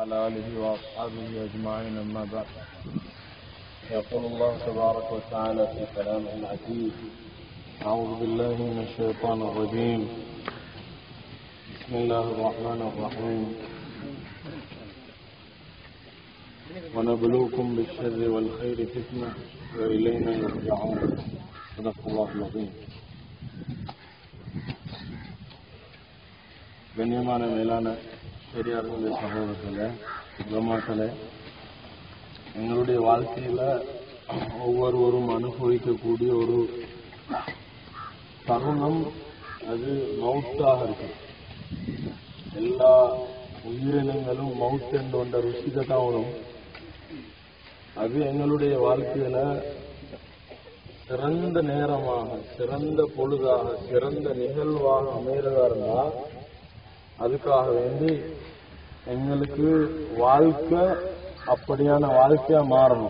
وعلى آله وأصحابه أجمعين أما بعد يقول الله تبارك وتعالى في كلامه العزيز أعوذ بالله من الشيطان الرجيم بسم الله الرحمن الرحيم ونبلوكم بالشر والخير فتنة وإلينا يرجعون صدق الله العظيم கண்ணியமான மேலான பெரியார்களே சகோதரர்களே உலமாக்களே எங்களுடைய வாழ்க்கையில ஒவ்வொருவரும் அனுபவிக்கக்கூடிய ஒரு தருணம் அது மவுத்தாக இருக்கு எல்லா உயிரினங்களும் மவுத் என்று ஒன்ற ருசிக்க தான் அது எங்களுடைய வாழ்க்கையில சிறந்த நேரமாக சிறந்த பொழுதாக சிறந்த நிகழ்வாக அமைகிறதா இருந்தா அதுக்காக வேண்டி எங்களுக்கு வாழ்க்கை அப்படியான வாழ்க்கையா மாறணும்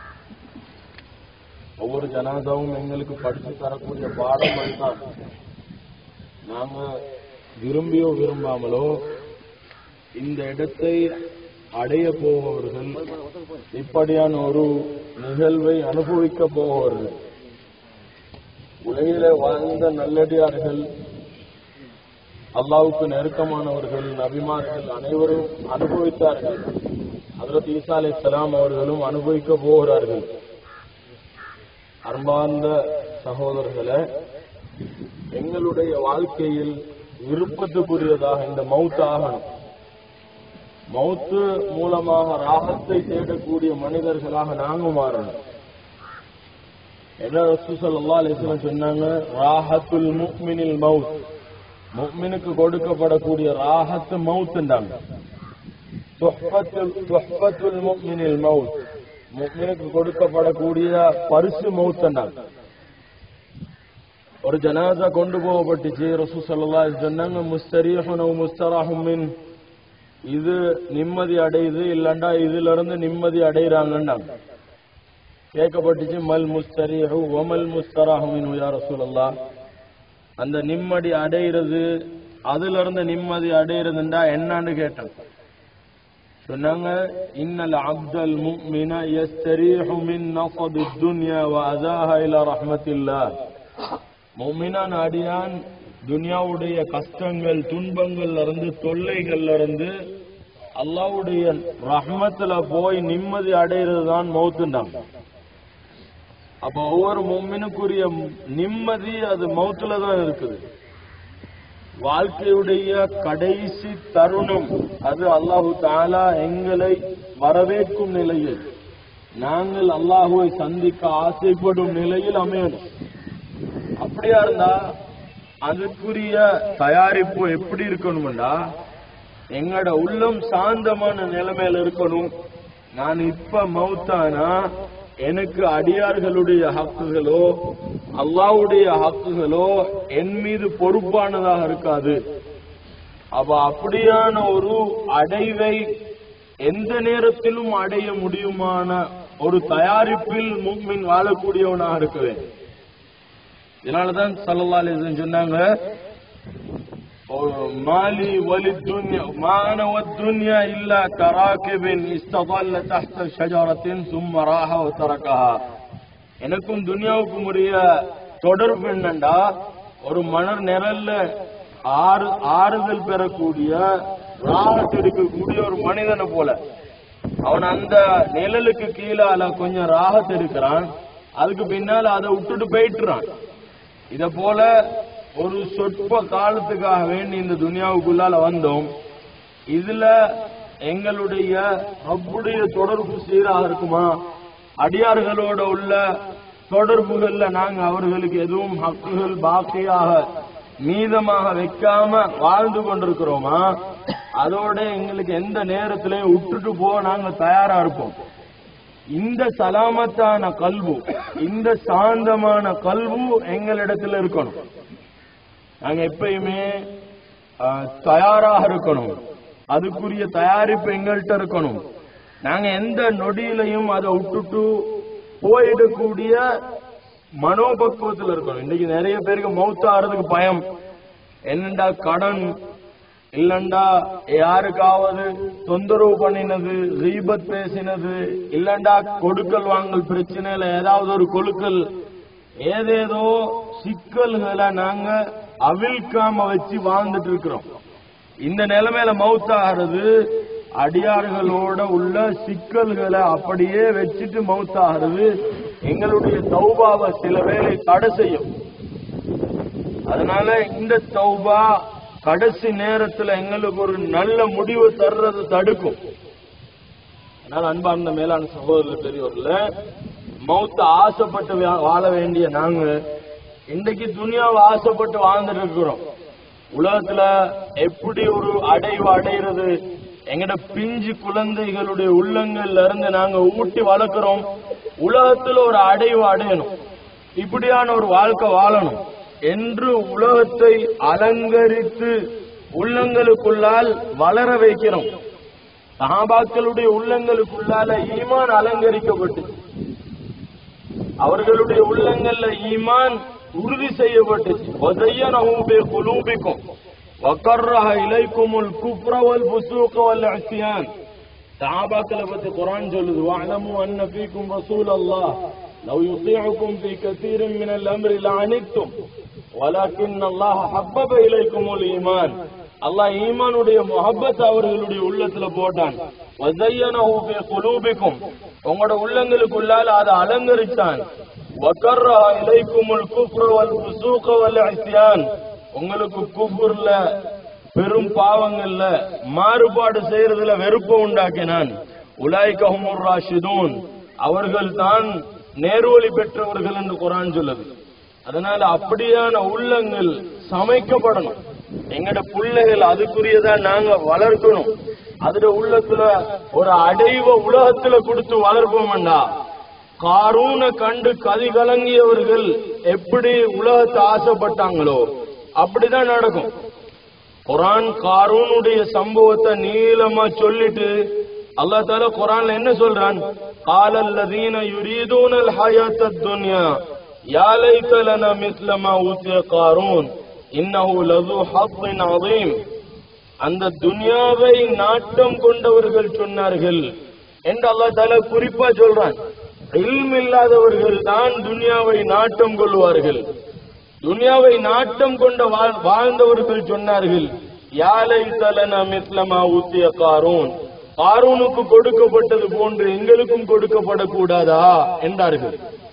ஒவ்வொரு ஜனாதாவும் எங்களுக்கு படித்து தரக்கூடிய பாடம் அதுதான் நாங்க விரும்பியோ விரும்பாமலோ இந்த இடத்தை அடைய போபவர்கள் இப்படியான ஒரு நிகழ்வை அனுபவிக்க போபவர்கள் உலகில வாழ்ந்த நல்லடியார்கள் அல்லாவுக்கு நெருக்கமானவர்கள் நபிமார்கள் அனைவரும் அனுபவித்தார்கள் ஹதரத் ஈசா அலை சலாம் அவர்களும் அனுபவிக்க போகிறார்கள் அன்பார்ந்த சகோதரர்களே எங்களுடைய வாழ்க்கையில் விருப்பத்துக்குரியதாக இந்த மவுத் ஆகணும் மவுத்து மூலமாக ராகத்தை தேடக்கூடிய மனிதர்களாக நாங்க மாறணும் என்ன ரசூ சல்லா அலிஸ்லாம் சொன்னாங்க ராஹத்துல் முக்மினில் மவுத் முக்மினுக்கு கொடுக்கப்படக்கூடிய ராஹத்து மவுத்துண்டாங்க துஹ்பத்துல் முக்மினில் மவுத் முக்மினுக்கு கொடுக்கப்படக்கூடிய பரிசு மவுத்துண்டாங்க ஒரு ஜனாசா கொண்டு போகப்பட்டுச்சு ரசூ சல்லா சொன்னாங்க முஸ்தரீஹுன் முஸ்தராஹும் மின் இது நிம்மதி அடையுது இல்லண்டா இதுல இருந்து நிம்மதி அடைகிறாங்கன்னாங்க கேட்கப்பட்டுச்சு மல் முஸ்தரீஹு ஒமல் முஸ்தராஹும் யா ரசூலல்லா அந்த நிம்மதி அடையிறது அதுல இருந்து நிம்மதி அடையிறதுண்டா என்னன்னு கேட்டேன் சொன்னாங்க இன்னல் அப்தல் முஃமின யஸ்தரீஹு மின் நஃபதி துன்யா வ அஸாஹா இலா ரஹ்மத்தில்லாஹ் முஃமினான் அடியான் துனியாவுடைய கஷ்டங்கள் துன்பங்கள்ல இருந்து தொல்லைகள்ல இருந்து அல்லாவுடைய ரஹ்மத்துல போய் நிம்மதி அடையிறது தான் மௌத்துண்டாங்க அப்ப ஒவ்வொரு மும்மினுக்குரிய நிம்மதி அது மௌத்துல தான் இருக்குது வாழ்க்கையுடைய கடைசி தருணம் அது அல்லாஹு தாலா எங்களை வரவேற்கும் நிலையில் நாங்கள் அல்லாஹுவை சந்திக்க ஆசைப்படும் நிலையில் அமையணும் அப்படியா இருந்தா அதுக்குரிய தயாரிப்பு எப்படி இருக்கணும்டா எங்கட உள்ளம் சாந்தமான நிலைமையில இருக்கணும் நான் இப்ப மௌத்தானா எனக்கு அடியார்களுடைய ஹக்குகளோ அல்லாவுடைய ஹக்குகளோ என் மீது பொறுப்பானதாக இருக்காது அப்ப அப்படியான ஒரு அடைவை எந்த நேரத்திலும் அடைய முடியுமான ஒரு தயாரிப்பில் முக்மின் வாழக்கூடியவனாக இருக்குவேன் இதனாலதான் சல்லா அலிசன் சொன்னாங்க மாலி வலி துன்யா மான والدنيا إلا كراكب استظل تحت شجرة ثم راح وتركها எனக்கும் துனியாவுக்கும் உரிய தொடர்பு என்னண்டா ஒரு மணர் நிழல்ல ஆறு ஆறுதல் பெறக்கூடிய ராகத் எடுக்கக்கூடிய ஒரு மனிதனை போல அவன் அந்த நிழலுக்கு கீழால கொஞ்சம் ராகத் எடுக்கிறான் அதுக்கு பின்னால அதை விட்டுட்டு போயிட்டுறான் இத போல ஒரு சொற்ப காலத்துக்காக வேண்டி இந்த துனியாவுக்குள்ளால வந்தோம் இதுல எங்களுடைய ரப்புடைய தொடர்பு சீராக இருக்குமா அடியார்களோட உள்ள தொடர்புகள்ல நாங்க அவர்களுக்கு எதுவும் ஹக்குகள் பாக்கியாக மீதமாக வைக்காம வாழ்ந்து கொண்டிருக்கிறோமா அதோட எங்களுக்கு எந்த நேரத்திலையும் விட்டுட்டு போக நாங்க தயாரா இருப்போம் இந்த சலாமத்தான கல்வு இந்த சாந்தமான கல்வு எங்களிடத்துல இருக்கணும் நாங்க எப்பயுமே தயாராக இருக்கணும் அதுக்குரிய தயாரிப்பு எங்கள்கிட்ட இருக்கணும் நாங்க எந்த நொடியிலையும் அதை விட்டுட்டு போயிடக்கூடிய மனோபக்குவத்தில் இருக்கணும் இன்னைக்கு நிறைய பேருக்கு மௌத்தாகிறதுக்கு பயம் என்னண்டா கடன் இல்லண்டா யாருக்காவது தொந்தரவு பண்ணினது ரீபத் பேசினது இல்லண்டா கொடுக்கல் வாங்கல் பிரச்சனையில ஏதாவது ஒரு கொழுக்கல் ஏதேதோ சிக்கல்களை நாங்க அவிழ்க்காம வச்சு வாழ்ந்துட்டு இருக்கிறோம் இந்த நிலைமையில மவுத்தாகிறது அடியார்களோட உள்ள சிக்கல்களை அப்படியே வச்சுட்டு மவுத்தாகிறது எங்களுடைய தௌபாவை சில வேளை தடை செய்யும் அதனால இந்த தௌபா கடைசி நேரத்துல எங்களுக்கு ஒரு நல்ல முடிவு தர்றது தடுக்கும் அதனால அன்பார்ந்த மேலான சகோதரர் பெரியவர்கள மௌத்த ஆசைப்பட்டு வா- வாழ வேண்டிய நாங்க இன்றைக்கு துனியாவை ஆசைப்பட்டு வாழ்ந்துட்டு இருக்கிறோம் உலகத்துல எப்படி ஒரு அடைவு அடைகிறது எங்கட பிஞ்சு குழந்தைகளுடைய உள்ளங்கள்ல இருந்து நாங்க ஊட்டி வளர்க்கிறோம் உலகத்துல ஒரு அடைவு அடையணும் இப்படியான ஒரு வாழ்க்கை வாழணும் என்று உலகத்தை அலங்கரித்து உள்ளங்களுக்குள்ளால் வளர வைக்கிறோம் சஹாபாக்களுடைய உள்ளங்களுக்குள்ளால ஈமான் அலங்கரிக்கப்பட்டு அவர்களுடைய உள்ளங்கள்ல ஈமான் உறுதி செய்யப்பட்டுச்சு وَزَيَّنَهُ بِقُلُوبِكُمْ وَكَرَّهَ إِلَيْكُمُ الْكُفْرَ وَالْفُسُوقَ وَالْعِصْيَانَ சஹாபாக்களை பத்தி குர்ஆன் சொல்லுது وَاعْلَمُوا أَنَّ فِيكُمْ رَسُولَ اللَّهِ لَوْ يُطِيعُكُمْ فِي كَثِيرٍ مِنَ الْأَمْرِ لَعَنِتُّمْ وَلَكِنَّ اللَّهَ حَبَّبَ إِلَيْكُمُ الْإِيمَانَ அல்லாஹ் ஈமானுடைய முஹப்பத் அவர்களுடைய உள்ளத்துல போட்டான் وَزَيَّنَهُ فِي قُلُوبِكُمْ உங்களோட உள்ளங்களுக்குள்ளால அதை அலங்கரிச்சான் وَكَرَّهَ إِلَيْكُمُ الْكُفْرَ وَالْفُسُوقَ وَالْعِصْيَانَ உங்களுக்கு குஃபுர்ல பெரும் பாவங்கள்ல மாறுபாடு செய்யறதுல வெறுப்பை உண்டாக்கினான் உலாய்கஹுமுர் ராஷிதூன் அவர்கள் தான் நேர்வழி பெற்றவர்கள் என்று குரான் சொல்லுது அதனால அப்படியான உள்ளங்கள் சமைக்கப்படணும் எங்கட பிள்ளைகள் அதுக்குரியதா நாங்க வளர்க்கணும் அதுல உள்ளத்துல ஒரு அடைவ உலகத்துல கொடுத்து வளர்ப்போம்டா காரூன கண்டு கதி கலங்கியவர்கள் எப்படி உலகத்தை ஆசைப்பட்டாங்களோ அப்படிதான் நடக்கும் குரான் காரூனுடைய சம்பவத்தை நீளமா சொல்லிட்டு அல்லாஹ் தால குரான்ல என்ன சொல்றான் காலல்லதீன யுரீதூனல் ஹயாத்தத் துன்யா யா லைத லனா மிஸ்ல மா ஊதிய காரூன் இன்னஹு லது ஹத்தின் அதீம் அந்த துன்யாவை நாட்டம் கொண்டவர்கள் சொன்னார்கள் என்று அல்லாஹ் தால குறிப்பா சொல்றான் இல்ம் இல்லாதவர்கள் தான் துன்யாவை நாட்டம் கொள்வார்கள் துன்யாவை நாட்டம் கொண்ட வாழ்- வாழ்ந்தவர்கள் சொன்னார்கள் யாலை தலன மிஸ்லமா ஊத்திய காரூன் காரூனுக்கு கொடுக்கப்பட்டது போன்று எங்களுக்கும் கொடுக்கப்படக்கூடாதா என்றார்கள்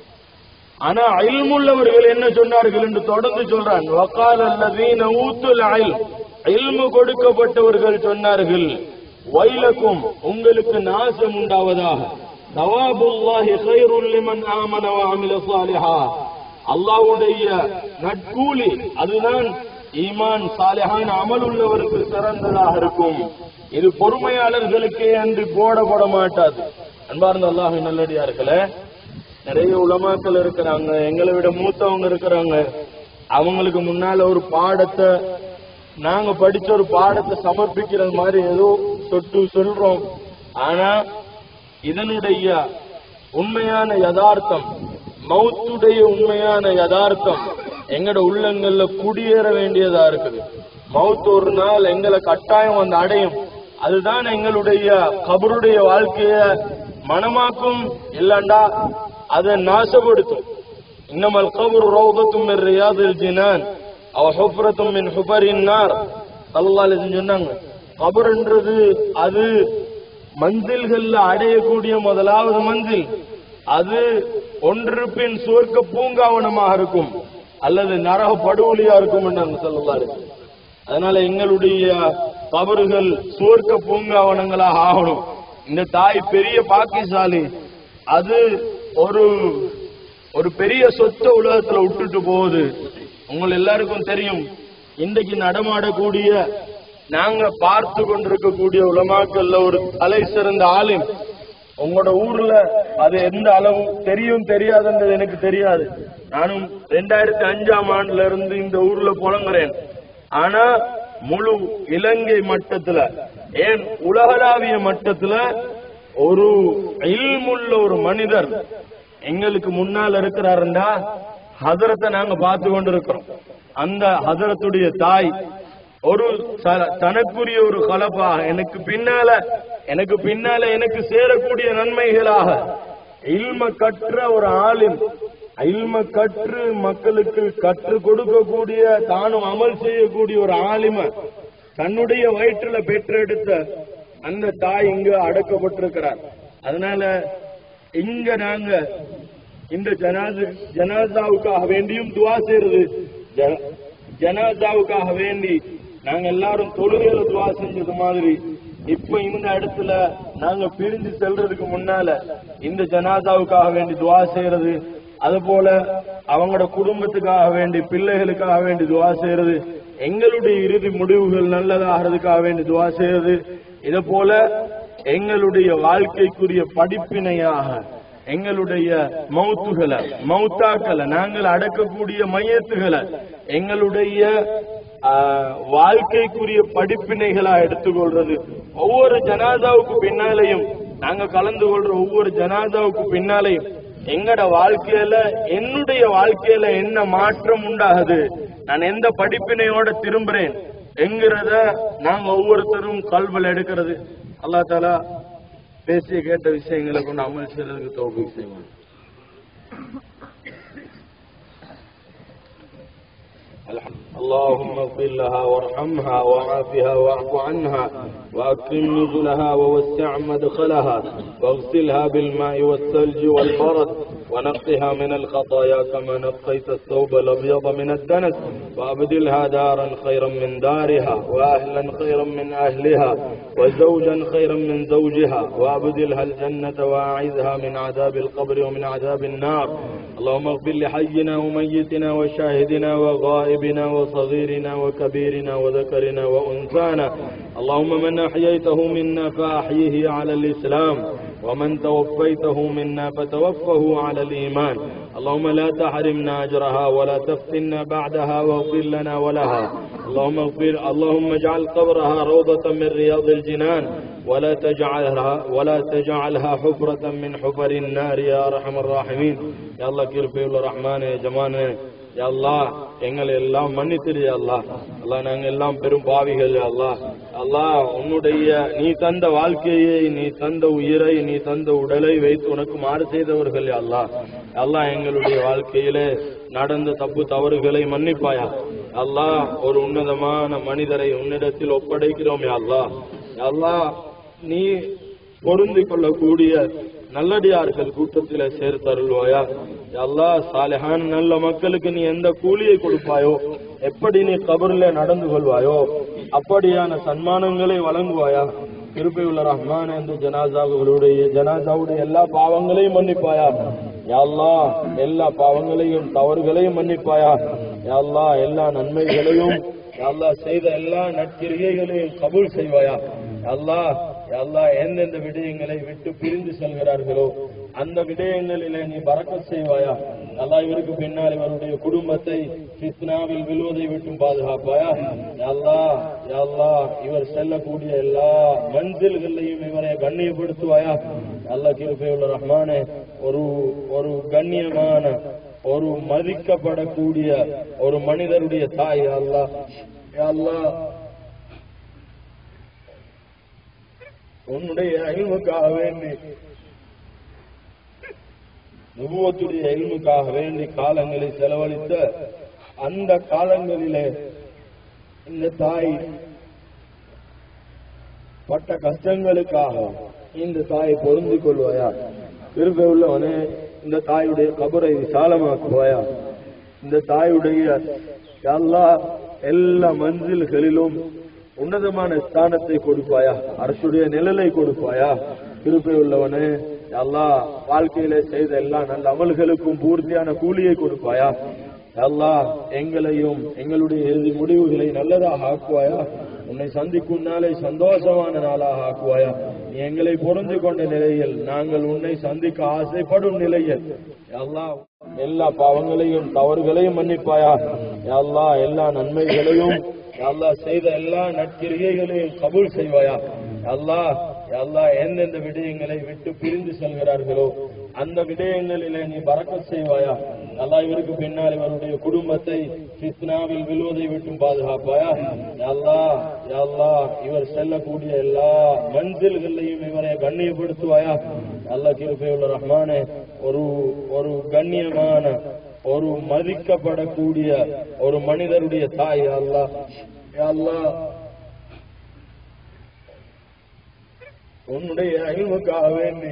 ஆனா இல்முள்ளவர்கள் என்ன சொன்னார்கள் என்று தொடர்ந்து சொல்றான் வக்கால் அல்லதீன ஊத்துல் இல்ம் இல்மு கொடுக்கப்பட்டவர்கள் சொன்னார்கள் வைலக்கும் உங்களுக்கு நாசம் உண்டாவதாக தவாபுல்லாஹி கைருல் லிமன் ஆமன வ அமில சாலிஹா அல்லாஹ்வுடைய நட்கூலி அதுதான் ஈமான் சாலிஹான் அமல் உள்ளவருக்கு சிறந்ததாக இருக்கும் இது பொறுமையாளர்களுக்கே அன்று போடப்பட மாட்டாது அன்பார்ந்த அல்லாஹ் நல்லடியார்களே நிறைய உலமாக்கள் இருக்கிறாங்க எங்களை விட மூத்தவங்க இருக்கிறாங்க அவங்களுக்கு முன்னால ஒரு பாடத்தை நாங்க படிச்ச ஒரு பாடத்தை சமர்ப்பிக்கிறது மாதிரி ஏதோ சொட்டு சொல்றோம் ஆனா இதனுடைய உண்மையான யதார்த்தம் மௌத்துடைய உண்மையான யதார்த்தம் எங்கட உள்ளங்கள்ல குடியேற வேண்டியதா இருக்குது மௌத் ஒரு நாள் எங்களை கட்டாயம் வந்து அடையும் அதுதான் எங்களுடைய கபருடைய வாழ்க்கைய மனமாக்கும் இல்லண்டா அதை நாசப்படுத்தும் இன்னமல் கபர் ரோகத்தும் ரியாதில் ஜினான் அவ ஹுஃப்ரத்தும் மின் ஹுபரின் நார் சல்லல்லாஹு அலைஹி வஸல்லம் சொன்னாங்க கபர்ன்றது அது மந்தில்கள்ல அடையக்கூடிய முதலாவது மந்தில் அது ஒன்று பின் சுவர்க்க பூங்காவனமாக இருக்கும் அல்லது நரக படுகொலியா இருக்கும் என்று சொல்லலாரு அதனால எங்களுடைய கபறுகள் சுவர்க்க பூங்காவனங்களாக ஆகணும் இந்த தாய் பெரிய பாக்கியசாலி அது ஒரு ஒரு பெரிய சொத்தை உலகத்துல விட்டுட்டு போகுது உங்கள் எல்லாருக்கும் தெரியும் இன்றைக்கு நடமாடக்கூடிய நாங்க பார்த்து கொண்டிருக்கக்கூடிய உலமாக்கள்ல ஒரு தலை சிறந்த ஆளும் உங்களோட ஊர்ல அது எந்த அளவு தெரியும் தெரியாதுன்றது எனக்கு தெரியாது நானும் ரெண்டாயிரத்தி அஞ்சாம் ஆண்டுல இருந்து இந்த ஊர்ல புலங்குறேன் ஆனா முழு இலங்கை மட்டத்துல ஏன் உலகளாவிய மட்டத்துல ஒரு இல்முள்ள ஒரு மனிதர் எங்களுக்கு முன்னால் இருக்கிறாருண்டா ஹதரத்தை நாங்க பார்த்து கொண்டிருக்கிறோம் அந்த ஹதரத்துடைய தாய் ஒரு ச- தனக்குரிய ஒரு கலப்பாக எனக்கு பின்னால எனக்கு பின்னால எனக்கு சேரக்கூடிய நன்மைகளாக இல்ம கற்ற ஒரு ஆளின் இல்ம கற்று மக்களுக்கு கற்று கொடுக்கக்கூடிய தானும் அமல் செய்யக்கூடிய ஒரு ஆலிம தன்னுடைய வயிற்றுல பெற்றெடுத்த அந்த தாய் இங்கு அடக்கப்பட்டிருக்கிறார் அதனால இங்க நாங்க இந்த ஜனாது ஜனாசாவுக்காக வேண்டியும் துவா செய்யறது ஜ- ஜனாசாவுக்காக வேண்டி நாங்க எல்லாரும் தொழுகையில துவா செஞ்சது மாதிரி இப்ப இந்த இடத்துல நாங்க பிரிஞ்சு செல்றதுக்கு முன்னால இந்த ஜனாதாவுக்காக வேண்டி துவா செய்யறது அது போல அவங்களோட குடும்பத்துக்காக வேண்டி பிள்ளைகளுக்காக வேண்டி துவா செய்யறது எங்களுடைய இறுதி முடிவுகள் நல்லதாகிறதுக்காக வேண்டி துவா செய்யறது இது போல எங்களுடைய வாழ்க்கைக்குரிய படிப்பினையாக எங்களுடைய மௌத்துகளை மௌத்தாக்களை நாங்கள் அடக்கக்கூடிய மையத்துகளை எங்களுடைய ஆஹ், வாழ்க்கைக்குரிய படிப்பினைகளா எடுத்துக்கொள்றது ஒவ்வொரு ஜனாதாவுக்கு பின்னாலையும் நாங்க கலந்து கொள்ற ஒவ்வொரு ஜனாதாவுக்கு பின்னாலையும் எங்கட வாழ்க்கையில என்னுடைய வாழ்க்கையில என்ன மாற்றம் உண்டாகுது நான் எந்த படிப்பினையோட திரும்புறேன் என்கிறத நாங்க ஒவ்வொருத்தரும் கல்வில எடுக்கிறது அல்லா தாலா பேசிய கேட்ட விஷயங்களை கொண்டு அமல் செய்யறதுக்கு தோல்வி செய்வாங்க الحمد. اللهم اغفر لها وارحمها وعافها واعف عنها واكرم نزلها ووسع مدخلها واغسلها بالماء والثلج والبرد ونقها من الخطايا كما نقيت الثوب الابيض من الدنس وابدلها دارا خيرا من دارها واهلا خيرا من اهلها وزوجا خيرا من زوجها وابدلها الجنه واعذها من عذاب القبر ومن عذاب النار اللهم اغفر لحينا وميتنا وشاهدنا وغائبنا وصغيرنا وكبيرنا وذكرنا وانثانا اللهم من احييته منا فاحيه على الاسلام ومن توفيته منا فتوفه على الايمان اللهم لا تحرمنا اجرها ولا تفتنا بعدها واغفر لنا ولها اللهم اغفر اللهم اجعل قبرها روضة من رياض الجنان ولا تجعلها ولا تجعلها حفرة من حفر النار يا ارحم الراحمين يا الله كرفي الرحمن يا جمان யா அல்லாஹ் எங்களை எல்லாம் மன்னித்திரு யா அல்லாஹ் அல்லாஹ் நாங்க எல்லாம் பெரும் பாவிகள் யா அல்லாஹ் அல்லாஹ் உன்னுடைய நீ தந்த வாழ்க்கையை நீ தந்த உயிரை நீ தந்த உடலை வைத்து உனக்கு மாறு செய்தவர்கள் யா அல்லாஹ் யா அல்லாஹ் எங்களுடைய வாழ்க்கையிலே நடந்த தப்பு தவறுகளை மன்னிப்பாயா யா அல்லாஹ் ஒரு உன்னதமான மனிதரை உன்னிடத்தில் ஒப்படைக்கிறோம் யா அல்லாஹ் யா அல்லாஹ் நீ பொருந்தி கொள்ளக்கூடிய நல்லடியார்கள் கூட்டத்தில சேர்த்தருள்வாயா அல்லாஹ் சாலிஹான் நல்ல மக்களுக்கு நீ எந்த கூலியை கொடுப்பாயோ எப்படி நீ கபர்ல நடந்து கொள்வாயோ அப்படியான சன்மானங்களை வழங்குவாயா கிருபையுள்ள ரஹ்மான் என்ற ஜனாசாவுடைய ஜனாசாவுடைய எல்லா பாவங்களையும் மன்னிப்பாயா யா அல்லாஹ் எல்லா பாவங்களையும் தவறுகளையும் மன்னிப்பாயா யா அல்லாஹ் எல்லா நன்மைகளையும் யா அல்லாஹ் செய்த எல்லா நற்கிரிகைகளையும் கபூல் செய்வாயா யா அல்லாஹ் யா அல்லாஹ் எந்தெந்த விடயங்களை விட்டு பிரிந்து செல்கிறார்களோ அந்த விடயங்களிலே நீ பறக்கச் செய்வாயா அல்லாஹ் இவருக்கு பின்னால் இவருடைய குடும்பத்தை ஃபித்னாவில் விழுவதை விட்டும் பாதுகாப்பாயா யா அல்லாஹ் யா அல்லாஹ் இவர் செல்லக்கூடிய எல்லா மஞ்சள்களையும் இவரை கண்ணியப்படுத்துவாயா அல்லாஹ் கிருபையுள்ள ரஹ்மானே ஒரு ஒரு கண்ணியமான ஒரு மதிக்கப்படக்கூடிய ஒரு மனிதருடைய தாய் யா அல்லாஹ் யா அல்லாஹ் உன்னுடைய அழிவுக்காக வேண்டி நுபுவத்துடைய எல்முக்காக வேண்டி காலங்களை செலவழித்த அந்த காலங்களிலே இந்த தாய் பட்ட கஷ்டங்களுக்காக இந்த தாயை பொருந்திக் கொள்வாயா விரும்ப உள்ளவனே இந்த தாயுடைய கபரை விசாலமாக்குவாயா இந்த தாயுடைய எல்லா எல்லா மஞ்சில்களிலும் உன்னதமான ஸ்தானத்தை கொடுப்பாயா அரசுடைய நிழலை கொடுப்பாயா கிருபை உள்ளவனே அல்லாஹ் வாழ்க்கையில செய்த எல்லா நல்ல அமல்களுக்கும் பூர்த்தியான கூலியை கொடுப்பாயா அல்லாஹ் எங்களையும் எங்களுடைய இறுதி முடிவுகளை நல்லதாக ஆக்குவாயா உன்னை சந்திக்கும் நாளை சந்தோஷமான நாளாக ஆக்குவாயா நீ எங்களை பொருந்து கொண்ட நிலையில் நாங்கள் உன்னை சந்திக்க ஆசைப்படும் நிலையில் அல்லாஹ் எல்லா பாவங்களையும் தவறுகளையும் மன்னிப்பாயா அல்லாஹ் எல்லா நன்மைகளையும் அல்லாஹ் செய்த எல்லா நற்கிரிகைகளையும் கபூல் செய்வாயா அல்லாஹ் அல்லாஹ் எந்தெந்த விடயங்களை விட்டு பிரிந்து செல்கிறார்களோ அந்த விடயங்களிலே நீ பறக்கச் செய்வாயா அல்லாஹ் இவருக்கு பின்னால் இவருடைய குடும்பத்தை ஃபித்னாவில் விழுவதை விட்டும் பாதுகாப்பாயா அல்லாஹ் அல்லாஹ் இவர் செல்லக்கூடிய எல்லா மஞ்சள்களையும் இவரை கண்ணியப்படுத்துவாயா அல்லாஹ் கிருபையுள்ள ரஹ்மானே ஒரு ஒரு கண்ணியமான ஒரு மதிக்கப்படக்கூடிய ஒரு மனிதருடைய தாய் அல்லாஹ் அல்லாஹ் உன்னுடைய அழிவுக்காக வேண்டி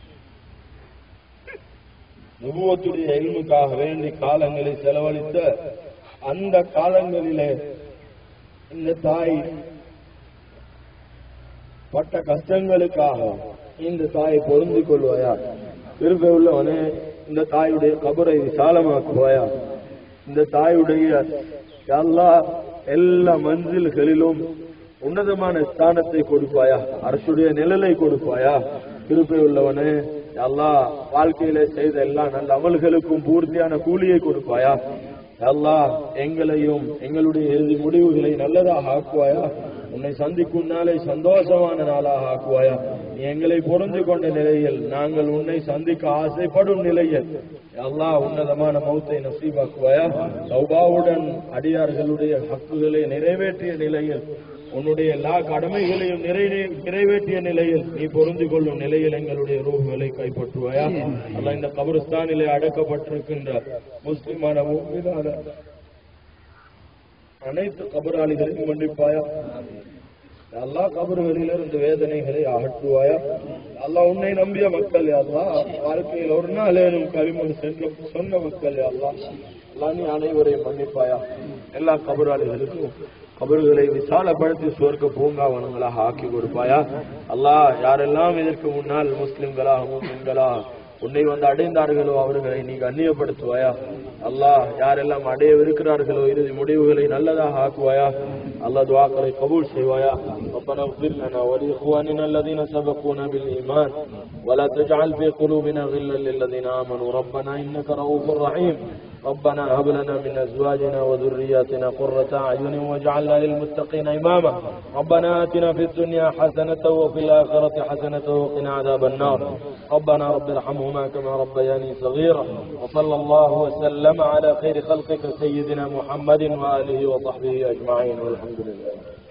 நுபுவத்துடைய எல்முக்காக வேண்டி காலங்களை செலவழித்த அந்த காலங்களிலே இந்த தாய் பட்ட கஷ்டங்களுக்காக இந்த தாயை பொருந்திக் கொள்வாயா விரும்ப உள்ளவனே இந்த தாயுடைய கபரை விசாலமாக்குவாயா இந்த தாயுடைய எல்லா எல்லா மஞ்சில்களிலும் உன்னதமான ஸ்தானத்தை கொடுப்பாயா அரசுடைய நிழலை கொடுப்பாயா கிருப்பை உள்ளவனே எல்லா வாழ்க்கையில செய்த எல்லா நல்ல அமல்களுக்கும் பூர்த்தியான கூலியை கொடுப்பாயா அல்லா எங்களையும் எங்களுடைய இறுதி முடிவுகளை நல்லதாக ஆக்குவாயா உன்னை சந்திக்கும் நாளை சந்தோஷமான நாளாக ஆக்குவாயா நீ எங்களை பொருந்து கொண்ட நிலையில் நாங்கள் உன்னை சந்திக்க ஆசைப்படும் நிலையில் அல்லாஹ் உன்னதமான மௌத்தை நசீபாக்குவாயா சௌபாவுடன் அடியார்களுடைய ஹக்குகளை நிறைவேற்றிய நிலையில் உன்னுடைய எல்லா கடமைகளையும் நிறைவே- நிறைவேற்றிய நிலையில் நீ பொருந்து கொள்ளும் நிலையில் எங்களுடைய ரூஹுகளை கைப்பற்றுவாயா அல்ல இந்த கபருஸ்தானிலே அடக்கப்பட்டிருக்கின்ற முஸ்லிமான மூமினான அனைத்து கபராளிகளையும் மன்னிப்பாயா எல்லா கபறுகளிலிருந்து வேதனைகளை அகற்றுவாயா அல்லாஹ் உன்னை நம்பிய மக்கள் அல்லா வாழ்க்கையில் ஒரு நாளேனும் களிமண் சென்ற சொன்ன மக்கள் அல்லா அல்லா நீ அனைவரையும் மன்னிப்பாயா எல்லா கபராளிகளுக்கும் கபறுகளை விசாலப்படுத்தி சுவர்க்க பூங்காவனங்களாக ஆக்கி கொடுப்பாயா அல்லாஹ் யாரெல்லாம் இதற்கு முன்னால் முஸ்லிம்களாக முஸ்லிம்களாக உன்னை வந்து அடைந்தார்களோ அவர்களை நீ கண்ணியப்படுத்துவாயா அல்லாஹ் யாரெல்லாம் அடையவிருக்கிறார்களோ இறுதி முடிவுகளை நல்லதாக ஆக்குவாயா அல்லாஹ் துவாக்களை கபூல் செய்வாயா ربنا اغفر لنا ولإخواننا الذين سبقونا بالإيمان ولا تجعل في قلوبنا غلا للذين آمنوا ربنا إنك رؤوف رحيم ربنا هب لنا من أزواجنا وذرياتنا قرة أعين واجعلنا للمتقين إماما ربنا آتنا في الدنيا حسنة وفي الآخرة حسنة وقنا عذاب النار ربنا رب ارحمهما كما ربياني صغيرا وصلى الله وسلم على خير خلقك سيدنا محمد وآله وصحبه أجمعين والحمد لله